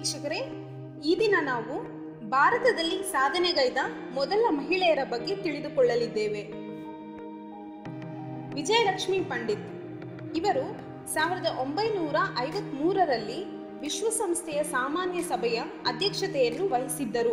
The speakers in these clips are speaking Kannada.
ವೀಕ್ಷಕರೇ ಈ ದಿನ ನಾವು ಭಾರತದಲ್ಲಿ ಸಾಧನೆಗೈದ ಮೊದಲ ಮಹಿಳೆಯರ ಬಗ್ಗೆ ತಿಳಿದುಕೊಳ್ಳಲಿದ್ದೇವೆ ವಿಜಯಲಕ್ಷ್ಮಿ ಪಂಡಿತ್ ಇವರು ಸಾವಿರದ ಒಂಬೈನೂರ ಐವತ್ಮೂರರಲ್ಲಿ ವಿಶ್ವಸಂಸ್ಥೆಯ ಸಾಮಾನ್ಯ ಸಭೆಯ ಅಧ್ಯಕ್ಷತೆಯನ್ನು ವಹಿಸಿದ್ದರು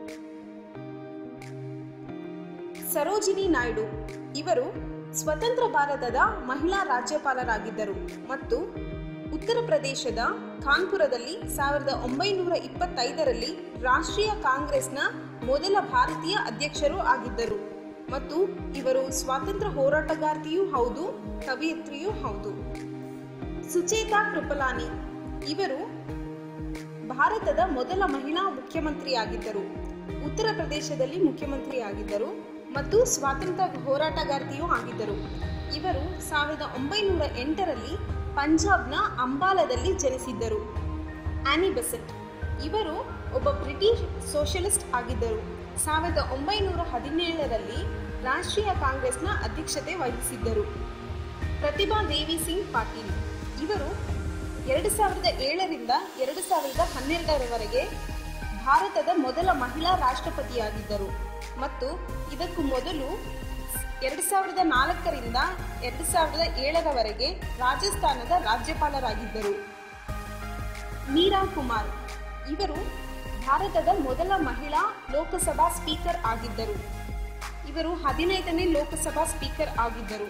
ಸರೋಜಿನಿ ನಾಯ್ಡು ಇವರು ಸ್ವತಂತ್ರ ಭಾರತದ ಮಹಿಳಾ ರಾಜ್ಯಪಾಲರಾಗಿದ್ದರು ಮತ್ತು ಉತ್ತರ ಪ್ರದೇಶದ ಕಾನ್ಪುರದಲ್ಲಿ ಸಾವಿರದ ಒಂಬೈನೂರ ಇಪ್ಪತ್ತೈದರಲ್ಲಿ ರಾಷ್ಟ್ರೀಯ ಕಾಂಗ್ರೆಸ್ನ ಮೊದಲ ಭಾರತೀಯ ಅಧ್ಯಕ್ಷರೂ ಆಗಿದ್ದರು ಮತ್ತು ಇವರು ಸ್ವಾತಂತ್ರ್ಯ ಹೋರಾಟಗಾರ್ತಿಯೂ ಹೌದು ಕವಿಯತ್ರಿಯೂ ಹೌದು ಸುಚೇತಾ ಕೃಪಲಾನಿ ಇವರು ಭಾರತದ ಮೊದಲ ಮಹಿಳಾ ಮುಖ್ಯಮಂತ್ರಿಯಾಗಿದ್ದರು ಉತ್ತರ ಪ್ರದೇಶದಲ್ಲಿ ಮುಖ್ಯಮಂತ್ರಿಯಾಗಿದ್ದರು ಮತ್ತು ಸ್ವಾತಂತ್ರ್ಯ ಹೋರಾಟಗಾರ್ತಿಯೂ ಆಗಿದ್ದರು ಇವರು ಸಾವಿರದ ಒಂಬೈನೂರ ಎಂಟರಲ್ಲಿ ಪಂಜಾಬ್ನ ಅಂಬಾಲದಲ್ಲಿ ಜನಿಸಿದ್ದರು ಆನಿ ಬೆಸೆಂಟ್ ಇವರು ಒಬ್ಬ ಬ್ರಿಟಿಷ್ ಸೋಷಲಿಸ್ಟ್ ಆಗಿದ್ದರು ಸಾವಿರದ ಒಂಬೈನೂರ ಹದಿನೇಳರಲ್ಲಿ ರಾಷ್ಟ್ರೀಯ ಕಾಂಗ್ರೆಸ್ನ ಅಧ್ಯಕ್ಷತೆ ವಹಿಸಿದ್ದರು ಪ್ರತಿಭಾ ದೇವಿ ಸಿಂಗ್ ಪಾಟೀಲ್ ಇವರು ಎರಡು ಸಾವಿರದ ಏಳರಿಂದ ಎರಡು ಸಾವಿರದ ಹನ್ನೆರಡರವರೆಗೆ ಭಾರತದ ಮೊದಲ ಮಹಿಳಾ ರಾಷ್ಟ್ರಪತಿಯಾಗಿದ್ದರು ಮತ್ತು ಇದಕ್ಕೂ ಮೊದಲು ಎರಡು ಸಾವಿರದ ನಾಲ್ಕರಿಂದ ಎರಡು ಸಾವಿರದ ಏಳರವರೆಗೆ ರಾಜಸ್ಥಾನದ ರಾಜ್ಯಪಾಲರಾಗಿದ್ದರು ಮೀರಾ ಕುಮಾರ್ ಇವರು ಭಾರತದ ಮೊದಲ ಮಹಿಳಾ ಲೋಕಸಭಾ ಸ್ಪೀಕರ್ ಆಗಿದ್ದರು ಇವರು ಹದಿನೈದನೇ ಲೋಕಸಭಾ ಸ್ಪೀಕರ್ ಆಗಿದ್ದರು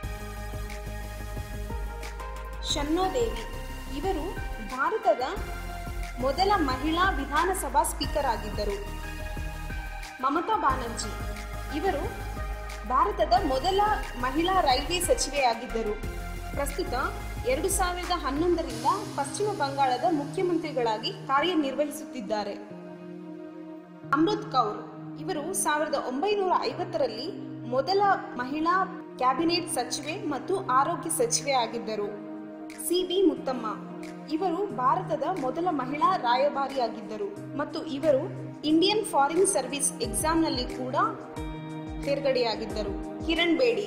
ಶನ್ನೋದೇವಿ ಇವರು ಭಾರತದ ಮೊದಲ ಮಹಿಳಾ ವಿಧಾನಸಭಾ ಸ್ಪೀಕರ್ ಆಗಿದ್ದರು ಮಮತಾ ಬ್ಯಾನರ್ಜಿ ಇವರು ಭಾರತದ ಮೊದಲ ಮಹಿಳಾ ರೈಲ್ವೆ ಸಚಿವೆಯಾಗಿದ್ದರು ಪ್ರಸ್ತುತ ಎರಡು ಸಾವಿರದ ಹನ್ನೊಂದರಿಂದ ಪಶ್ಚಿಮ ಬಂಗಾಳದ ಮುಖ್ಯಮಂತ್ರಿಗಳಾಗಿ ಕಾರ್ಯನಿರ್ವಹಿಸುತ್ತಿದ್ದಾರೆ ಅಮೃತ್ ಕೌರ್ ಇವರು ಸಾವಿರದ ಒಂಬೈನೂರ ಐವತ್ತರಲ್ಲಿ ಮೊದಲ ಮಹಿಳಾ ಕ್ಯಾಬಿನೆಟ್ ಸಚಿವೆ ಮತ್ತು ಆರೋಗ್ಯ ಸಚಿವೆ ಆಗಿದ್ದರು ಸಿ ಬಿ ಮುತ್ತಮ್ಮ ಇವರು ಭಾರತದ ಮೊದಲ ಮಹಿಳಾ ರಾಯಭಾರಿಯಾಗಿದ್ದರು ಮತ್ತು ಇವರು ಇಂಡಿಯನ್ ಫಾರಿನ್ ಸರ್ವಿಸ್ ಎಕ್ಸಾಮ್ನಲ್ಲಿ ಕೂಡ ತೇರ್ಗಡೆಯಾಗಿದ್ದರು ಕಿರಣ್ ಬೇಡಿ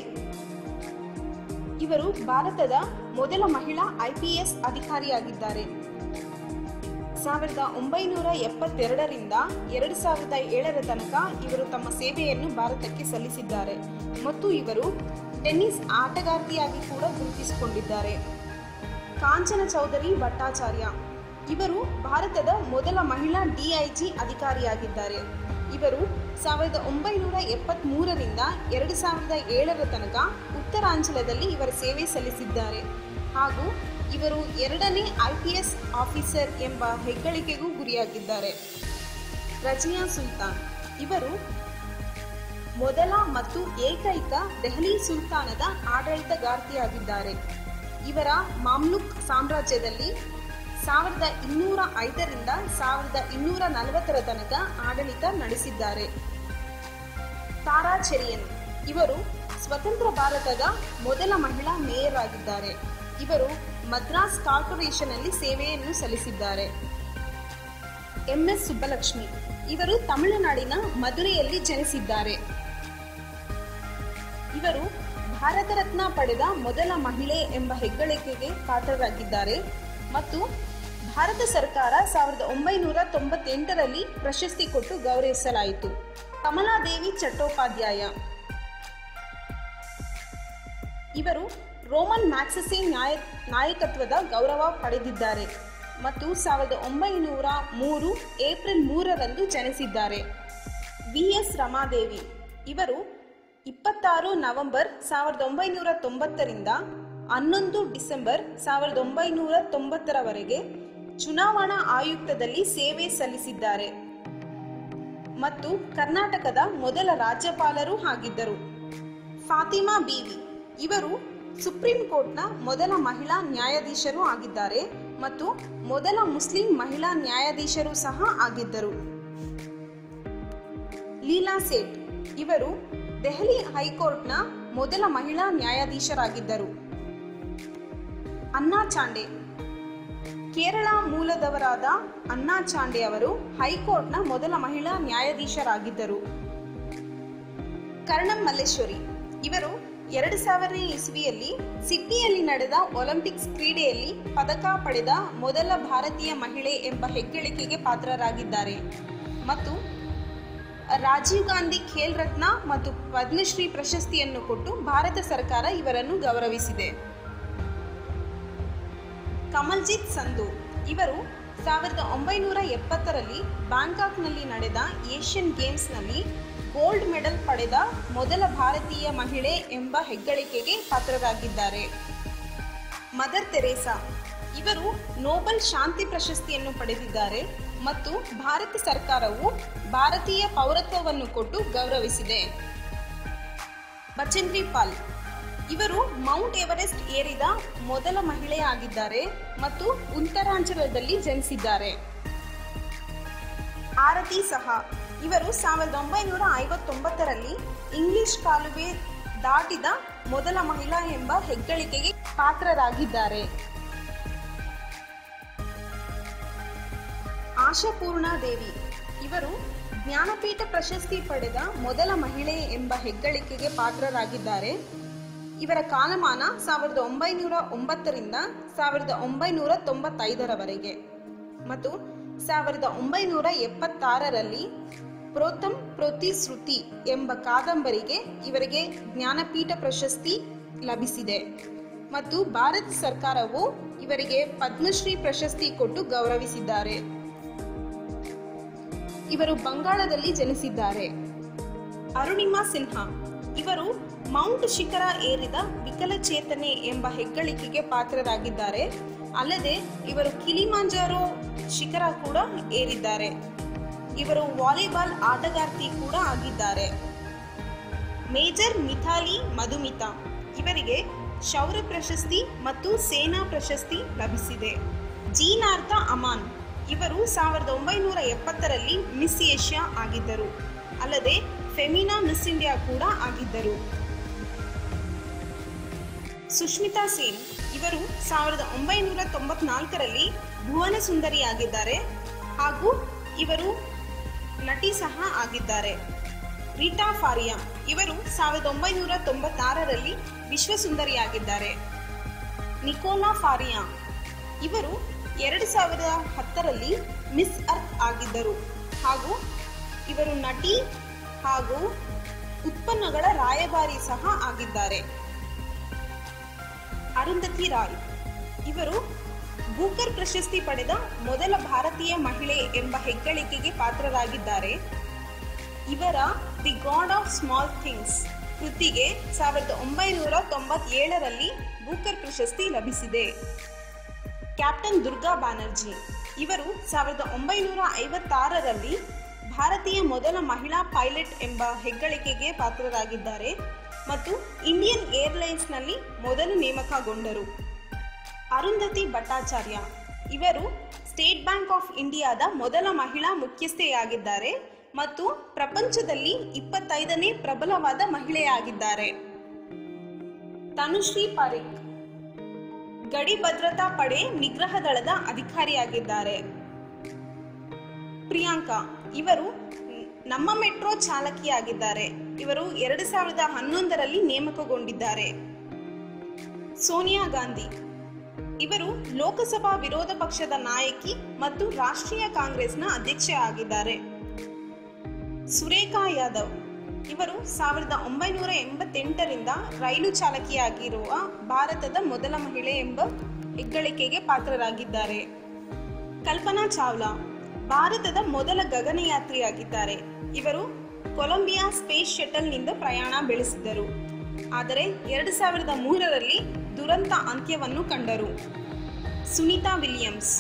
ಇವರು ಭಾರತದ ಮೊದಲ ಮಹಿಳಾ ಐಪಿಎಸ್ ಅಧಿಕಾರಿಯಾಗಿದ್ದಾರೆ ಸಾವಿರದ ಒಂಬೈನೂರ ಎಪ್ಪತ್ತೆರಡರಿಂದ ಎರಡು ಸಾವಿರದ ಏಳರ ತನಕ ಇವರು ತಮ್ಮ ಸೇವೆಯನ್ನು ಭಾರತಕ್ಕೆ ಸಲ್ಲಿಸಿದ್ದಾರೆ ಮತ್ತು ಇವರು ಟೆನ್ನಿಸ್ ಆಟಗಾರ್ತಿಯಾಗಿ ಕೂಡ ಗುರುತಿಸಿಕೊಂಡಿದ್ದಾರೆ ಕಾಂಚನ ಚೌಧರಿ ಭಟ್ಟಾಚಾರ್ಯ ಇವರು ಭಾರತದ ಮೊದಲ ಮಹಿಳಾ ಡಿಐಜಿ ಅಧಿಕಾರಿಯಾಗಿದ್ದಾರೆ ಇವರು ಸಾವಿರದ ಒಂಬೈನೂರ ಎಪ್ಪತ್ತ್ಮೂರರಿಂದ ಎರಡು ಸಾವಿರದ ಏಳರ ತನಕ ಉತ್ತರಾಂಚಲದಲ್ಲಿ ಇವರ ಸೇವೆ ಸಲ್ಲಿಸಿದ್ದಾರೆ ಹಾಗೂ ಇವರು ಎರಡನೇ ಐ ಪಿ ಎಸ್ ಆಫೀಸರ್ ಎಂಬ ಹೆಗ್ಗಳಿಕೆಗೂ ಗುರಿಯಾಗಿದ್ದಾರೆ ರಜಿಯಾ ಸುಲ್ತಾನ್ ಇವರು ಮೊದಲ ಮತ್ತು ಏಕೈಕ ದೆಹಲಿ ಸುಲ್ತಾನದ ಆಡಳಿತಗಾರ್ತಿಯಾಗಿದ್ದಾರೆ ಇವರ ಮಾಮ್ಲುಕ್ ಸಾಮ್ರಾಜ್ಯದಲ್ಲಿ ಸಾವಿರದ ಇನ್ನೂರ ಐದರಿಂದ ಸಾವಿರದ ಇನ್ನೂರ ನಲವತ್ತರ ತನಕ ಆಡಳಿತ ನಡೆಸಿದ್ದಾರೆ ತಾರಾ ಚೆರಿಯನ್ ಇವರು ಸ್ವತಂತ್ರ ಭಾರತದ ಮೊದಲ ಮಹಿಳಾ ಮೇಯರ್ ಆಗಿದ್ದಾರೆ ಇವರು ಮದ್ರಾಸ್ ಕಾರ್ಪೊರೇಷನ್ ಅಲ್ಲಿ ಸೇವೆಯನ್ನು ಸಲ್ಲಿಸಿದ್ದಾರೆ ಎಂಎಸ್ ಸುಬ್ಬಲಕ್ಷ್ಮಿ ಇವರು ತಮಿಳುನಾಡಿನ ಮಧುರೆಯಲ್ಲಿ ಜನಿಸಿದ್ದಾರೆ ಇವರು ಭಾರತ ರತ್ನ ಪಡೆದ ಮೊದಲ ಮಹಿಳೆ ಎಂಬ ಹೆಗ್ಗಳಿಕೆಗೆ ಪಾತ್ರರಾಗಿದ್ದಾರೆ ಮತ್ತು ಭಾರತ ಸರ್ಕಾರ ಸಾವಿರದ ಒಂಬೈನೂರ ತೊಂಬತ್ತೆಂಟರಲ್ಲಿ ಪ್ರಶಸ್ತಿ ಕೊಟ್ಟು ಗೌರವಿಸಲಾಯಿತು ಕಮಲಾದೇವಿ ಚಟ್ಟೋಪಾಧ್ಯಾಯ ಇವರು ರೋಮನ್ ಮ್ಯಾಕ್ಸಸಿ ನ್ಯಾಯ ನಾಯಕತ್ವದ ಗೌರವ ಪಡೆದಿದ್ದಾರೆ ಮತ್ತು ಸಾವಿರದ ಒಂಬೈನೂರ ಮೂರು ಏಪ್ರಿಲ್ ಮೂರರಂದು ಜನಿಸಿದ್ದಾರೆ ವಿ ಎಸ್ ರಮಾದೇವಿ ಇವರು ಇಪ್ಪತ್ತಾರು ನವೆಂಬರ್ ಸಾವಿರದ ಒಂಬೈನೂರ ತೊಂಬತ್ತರಿಂದ ಹನ್ನೊಂದು ಡಿಸೆಂಬರ್ ಸಾವಿರದ ಒಂಬೈನೂರ ತೊಂಬತ್ತರವರೆಗೆ ಚುನಾವಣಾ ಆಯುಕ್ತದಲ್ಲಿ ಸೇವೆ ಸಲ್ಲಿಸಿದ್ದಾರೆ ಮತ್ತು ಕರ್ನಾಟಕದ ಮೊದಲ ರಾಜ್ಯಪಾಲರೂ ಆಗಿದ್ದರು ಫಾತಿಮಾ ಬೀವಿ ಇವರು ಸುಪ್ರೀಂ ಕೋರ್ಟ್ನ ಮೊದಲ ಮಹಿಳಾ ನ್ಯಾಯಾಧೀಶರೂ ಆಗಿದ್ದಾರೆ ಮತ್ತು ಮೊದಲ ಮುಸ್ಲಿಂ ಮಹಿಳಾ ನ್ಯಾಯಾಧೀಶರೂ ಸಹ ಆಗಿದ್ದರು ಲೀಲಾ ಸೇಠ್ ಇವರು ದೆಹಲಿ ಹೈಕೋರ್ಟ್ನ ಮೊದಲ ಮಹಿಳಾ ನ್ಯಾಯಾಧೀಶರಾಗಿದ್ದರು ಅನ್ನಾ ಚಾಂಡೆ ಕೇರಳ ಮೂಲದವರಾದ ಅನ್ನಾ ಚಾಂಡೆ ಅವರು ಹೈಕೋರ್ಟ್ನ ಮೊದಲ ಮಹಿಳಾ ನ್ಯಾಯಾಧೀಶರಾಗಿದ್ದರು ಕರ್ಣಂ ಮಲ್ಲೇಶ್ವರಿ ಇವರು ಎರಡು ಸಾವಿರನೇ ಇಸ್ವಿಯಲ್ಲಿ ಸಿಡ್ನಿಯಲ್ಲಿ ನಡೆದ ಒಲಿಂಪಿಕ್ಸ್ ಕ್ರೀಡೆಯಲ್ಲಿ ಪದಕ ಪಡೆದ ಮೊದಲ ಭಾರತೀಯ ಮಹಿಳೆ ಎಂಬ ಹೆಗ್ಗಳಿಕೆಗೆ ಪಾತ್ರರಾಗಿದ್ದಾರೆ ಮತ್ತು ರಾಜೀವ್ ಗಾಂಧಿ ಖೇಲ್ ರತ್ನ ಮತ್ತು ಪದ್ಮಶ್ರೀ ಪ್ರಶಸ್ತಿಯನ್ನು ಕೊಟ್ಟು ಭಾರತ ಸರ್ಕಾರ ಇವರನ್ನು ಗೌರವಿಸಿದೆ ಕಮಲ್ಜಿತ್ ಸಂಧು ಇವರು ಸಾವಿರದ ಒಂಬೈನೂರ ಎಪ್ಪತ್ತರಲ್ಲಿ ಬ್ಯಾಂಕಾಕ್ನಲ್ಲಿ ನಡೆದ ಏಷ್ಯನ್ ಗೇಮ್ಸ್ನಲ್ಲಿ ಗೋಲ್ಡ್ ಮೆಡಲ್ ಪಡೆದ ಮೊದಲ ಭಾರತೀಯ ಮಹಿಳೆ ಎಂಬ ಹೆಗ್ಗಳಿಕೆಗೆ ಪಾತ್ರರಾಗಿದ್ದಾರೆ ಮದರ್ ತೆರೇಸಾ ಇವರು ನೋಬೆಲ್ ಶಾಂತಿ ಪ್ರಶಸ್ತಿಯನ್ನು ಪಡೆದಿದ್ದಾರೆ ಮತ್ತು ಭಾರತ ಸರ್ಕಾರವು ಭಾರತೀಯ ಪೌರತ್ವವನ್ನು ಕೊಟ್ಟು ಗೌರವಿಸಿದೆ ಬಚೇಂದ್ರಿ ಪಾಲ್ ಇವರು ಮೌಂಟ್ ಎವರೆಸ್ಟ್ ಏರಿದ ಮೊದಲ ಮಹಿಳೆಯಾಗಿದ್ದಾರೆ ಮತ್ತು ಉತ್ತರಾಂಚಲದಲ್ಲಿ ಜನಿಸಿದ್ದಾರೆ ಆರತಿ ಸಹ ಇವರು ಸಾವಿರದ ಒಂಬೈನೂರ ಐವತ್ತೊಂಬತ್ತರಲ್ಲಿ ಇಂಗ್ಲಿಷ್ ಕಾಲುವೆ ದಾಟಿದ ಮೊದಲ ಮಹಿಳಾ ಎಂಬ ಹೆಗ್ಗಳಿಕೆಗೆ ಪಾತ್ರರಾಗಿದ್ದಾರೆ ಆಶಾಪೂರ್ಣ ದೇವಿ ಇವರು ಜ್ಞಾನಪೀಠ ಪ್ರಶಸ್ತಿ ಪಡೆದ ಮೊದಲ ಮಹಿಳೆ ಎಂಬ ಹೆಗ್ಗಳಿಕೆಗೆ ಪಾತ್ರರಾಗಿದ್ದಾರೆ ಇವರ ಕಾಲಮಾನ ಸಾವಿರದ ಒಂಬೈನೂರ ಒಂಬತ್ತರಿಂದ ಸಾವಿರದ ಒಂಬೈನೂರ ತೊಂಬತ್ತೈದರವರೆಗೆ ಮತ್ತು ಸಾವಿರದ ಒಂಬೈನೂರ ಎಪ್ಪತ್ತಾರರಲ್ಲಿ ಪ್ರೋತಮ್ ಪ್ರತಿಶ್ರುತಿ ಎಂಬ ಕಾದಂಬರಿಗೆ ಇವರಿಗೆ ಜ್ಞಾನಪೀಠ ಪ್ರಶಸ್ತಿ ಲಭಿಸಿದೆ ಮತ್ತು ಭಾರತ ಸರ್ಕಾರವು ಇವರಿಗೆ ಪದ್ಮಶ್ರೀ ಪ್ರಶಸ್ತಿ ಕೊಟ್ಟು ಗೌರವಿಸಿದ್ದಾರೆ ಇವರು ಬಂಗಾಳದಲ್ಲಿ ಜನಿಸಿದ್ದಾರೆ ಅರುಣಿಮಾ ಸಿನ್ಹಾ ಇವರು ಮೌಂಟ್ ಶಿಖರ ಏರಿದ ವಿಕಲಚೇತನೆ ಎಂಬ ಹೆಗ್ಗಳಿಕೆಗೆ ಪಾತ್ರರಾಗಿದ್ದಾರೆ ಅಲ್ಲದೆ ಇವರು ಕಿಲಿಮಾಂಜಾರೋ ಶಿಖರ ಕೂಡ ಏರಿದ್ದಾರೆ ಇವರು ವಾಲಿಬಾಲ್ ಆಟಗಾರ್ತಿ ಕೂಡ ಆಗಿದ್ದಾರೆ ಮೇಜರ್ ಮಿಥಾಲಿ ಮಧುಮಿತಾ ಇವರಿಗೆ ಶೌರ್ಯ ಪ್ರಶಸ್ತಿ ಮತ್ತು ಸೇನಾ ಪ್ರಶಸ್ತಿ ಲಭಿಸಿದೆ ಜೀನಾರ್ಥ ಅಮಾನ್ ಇವರು ಸಾವಿರದ ಒಂಬೈನೂರ ಎಪ್ಪತ್ತರಲ್ಲಿ ಮಿಸ್ ಏಷ್ಯಾ ಆಗಿದ್ದರು ಅಲ್ಲದೆ ಫೆಮಿನಾ ಮಿಸ್ ಇಂಡಿಯಾ ಕೂಡ ಆಗಿದ್ದರು ಸುಷ್ಮಿತಾ ಸೇನ್ ಇವರು ಸಾವಿರದ ಒಂಬೈನೂರ ತೊಂಬತ್ನಾಲ್ಕರಲ್ಲಿ ಭುವನ ಸುಂದರಿಯಾಗಿದ್ದಾರೆ ಹಾಗೂ ಇವರು ನಟಿ ಸಹ ಆಗಿದ್ದಾರೆ ರೀಟಾ ಫಾರಿಯಾ ಇವರು ಸಾವಿರದ ಒಂಬೈನೂರ ತೊಂಬತ್ತಾರರಲ್ಲಿ ವಿಶ್ವಸುಂದರಿಯಾಗಿದ್ದಾರೆ ನಿಕೋಲಾ ಫಾರಿಯಾ ಇವರು ಎರಡು ಸಾವಿರದ ಹತ್ತರಲ್ಲಿ ಮಿಸ್ ಅರ್ತ್ ಆಗಿದ್ದರು ಹಾಗೂ ಇವರು ನಟಿ ಹಾಗೂ ಉತ್ಪನ್ನಗಳ ರಾಯಭಾರಿ ಸಹ ಆಗಿದ್ದಾರೆ ಅರುಂಧತಿ ರಾಯ್ ಇವರು ಬೂಕರ್ ಪ್ರಶಸ್ತಿ ಪಡೆದ ಮೊದಲ ಭಾರತೀಯ ಮಹಿಳೆ ಎಂಬ ಹೆಗ್ಗಳಿಕೆಗೆ ಪಾತ್ರರಾಗಿದ್ದಾರೆ ಇವರ the god of small things ಕೃತಿಗೆ ಸಾವಿರದ ಒಂಬೈನೂರ ತೊಂಬತ್ತೇಳರಲ್ಲಿ ಬೂಕರ್ ಪ್ರಶಸ್ತಿ ಲಭಿಸಿದೆ ಕ್ಯಾಪ್ಟನ್ ದುರ್ಗಾ ಬ್ಯಾನರ್ಜಿ ಇವರು ಸಾವಿರದ ಒಂಬೈನೂರ ಐವತ್ತಾರರಲ್ಲಿ ಭಾರತೀಯ ಮೊದಲ ಮಹಿಳಾ ಪೈಲಟ್ ಎಂಬ ಹೆಗ್ಗಳಿಕೆಗೆ ಪಾತ್ರರಾಗಿದ್ದಾರೆ ಮತ್ತು ಇಂಡಿಯನ್ ಏರ್ಲೈನ್ಸ್ನಲ್ಲಿ ಮೊದಲು ನೇಮಕಗೊಂಡರು ಅರುಂಧತಿ ಭಟ್ಟಾಚಾರ್ಯ ಇವರು ಸ್ಟೇಟ್ ಬ್ಯಾಂಕ್ ಆಫ್ ಇಂಡಿಯಾದ ಮೊದಲ ಮಹಿಳಾ ಮುಖ್ಯಸ್ಥೆಯಾಗಿದ್ದಾರೆ ಮತ್ತು ಪ್ರಪಂಚದಲ್ಲಿ ಇಪ್ಪತ್ತೈದನೇ ಪ್ರಬಲವಾದ ಮಹಿಳೆಯಾಗಿದ್ದಾರೆ ತನುಶ್ರೀ ಪಾರಿಕ್ ಗಡಿ ಭದ್ರತಾ ಪಡೆ ನಿಗ್ರಹ ದಳದ ಅಧಿಕಾರಿಯಾಗಿದ್ದಾರೆ ಪ್ರಿಯಾಂಕಾ ಇವರು ನಮ್ಮ ಮೆಟ್ರೋ ಚಾಲಕಿಯಾಗಿದ್ದಾರೆ ಇವರು ಎರಡು ಸಾವಿರದ ಹನ್ನೊಂದರಲ್ಲಿ ನೇಮಕಗೊಂಡಿದ್ದಾರೆ ಸೋನಿಯಾ ಗಾಂಧಿ ಇವರು ಲೋಕಸಭಾ ವಿರೋಧ ಪಕ್ಷದ ನಾಯಕಿ ಮತ್ತು ರಾಷ್ಟ್ರೀಯ ಕಾಂಗ್ರೆಸ್ನ ಅಧ್ಯಕ್ಷೆ ಆಗಿದ್ದಾರೆ ಸುರೇಖಾ ಯಾದವ್ ಇವರು ಸಾವಿರದ ಒಂಬೈನೂರ ಎಂಬತ್ತೆಂಟರಿಂದ ರೈಲು ಚಾಲಕಿಯಾಗಿರುವ ಭಾರತದ ಮೊದಲ ಮಹಿಳೆ ಎಂಬ ಹೆಗ್ಗಳಿಕೆಗೆ ಪಾತ್ರರಾಗಿದ್ದಾರೆ ಕಲ್ಪನಾ ಚಾವ್ಲಾ ಭಾರತದ ಮೊದಲ ಗಗನಯಾತ್ರಿಯಾಗಿದ್ದಾರೆ ಇವರು ಕೊಲಂಬಿಯಾ ಸ್ಪೇಸ್ ಶಟಲ್ನಿಂದ ಪ್ರಯಾಣ ಬೆಳೆಸಿದರು ಆದರೆ ಎರಡು ಸಾವಿರದ ಮೂರರಲ್ಲಿ ದುರಂತ ಅಂತ್ಯವನ್ನು ಕಂಡರು ಸುನೀತಾ ವಿಲಿಯಮ್ಸ್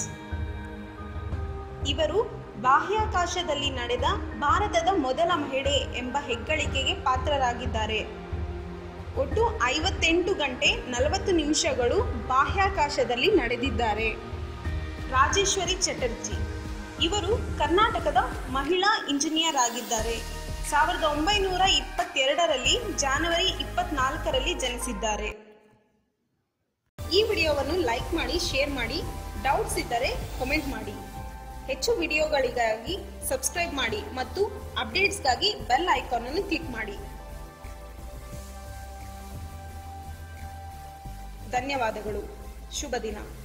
ಇವರು ಬಾಹ್ಯಾಕಾಶದಲ್ಲಿ ನಡೆದ ಭಾರತದ ಮೊದಲ ಮಹಿಳೆ ಎಂಬ ಹೆಗ್ಗಳಿಕೆಗೆ ಪಾತ್ರರಾಗಿದ್ದಾರೆ ಒಟ್ಟು ಐವತ್ತೆಂಟು ಗಂಟೆ ನಲವತ್ತು ನಿಮಿಷಗಳು ಬಾಹ್ಯಾಕಾಶದಲ್ಲಿ ನಡೆದಿದ್ದಾರೆ ರಾಜೇಶ್ವರಿ ಚಟರ್ಜಿ ಇವರು ಕರ್ನಾಟಕದ ಮಹಿಳಾ ಇಂಜಿನಿಯರ್ ಆಗಿದ್ದಾರೆ ಸಾವಿರದ ಒಂಬೈನೂರ ಇಪ್ಪತ್ತೆರಡರಲ್ಲಿ ಜಾನ್ವರಿ ಇಪ್ಪತ್ನಾಲ್ಕರಲ್ಲಿ ಜನಿಸಿದ್ದಾರೆ ಈ ವಿಡಿಯೋವನ್ನು ಲೈಕ್ ಮಾಡಿ ಶೇರ್ ಮಾಡಿ ಡೌಟ್ಸ್ ಇದ್ದರೆ ಕಮೆಂಟ್ ಮಾಡಿ ಹೆಚ್ಚು ವಿಡಿಯೋಗಳಿಗಾಗಿ ಸಬ್ಸ್ಕ್ರೈಬ್ ಮಾಡಿ ಮತ್ತು ಅಪ್ಡೇಟ್ಸ್ಗಾಗಿ ಬೆಲ್ ಐಕಾನ್ ಅನ್ನು ಕ್ಲಿಕ್ ಮಾಡಿ ಧನ್ಯವಾದಗಳು ಶುಭ ದಿನ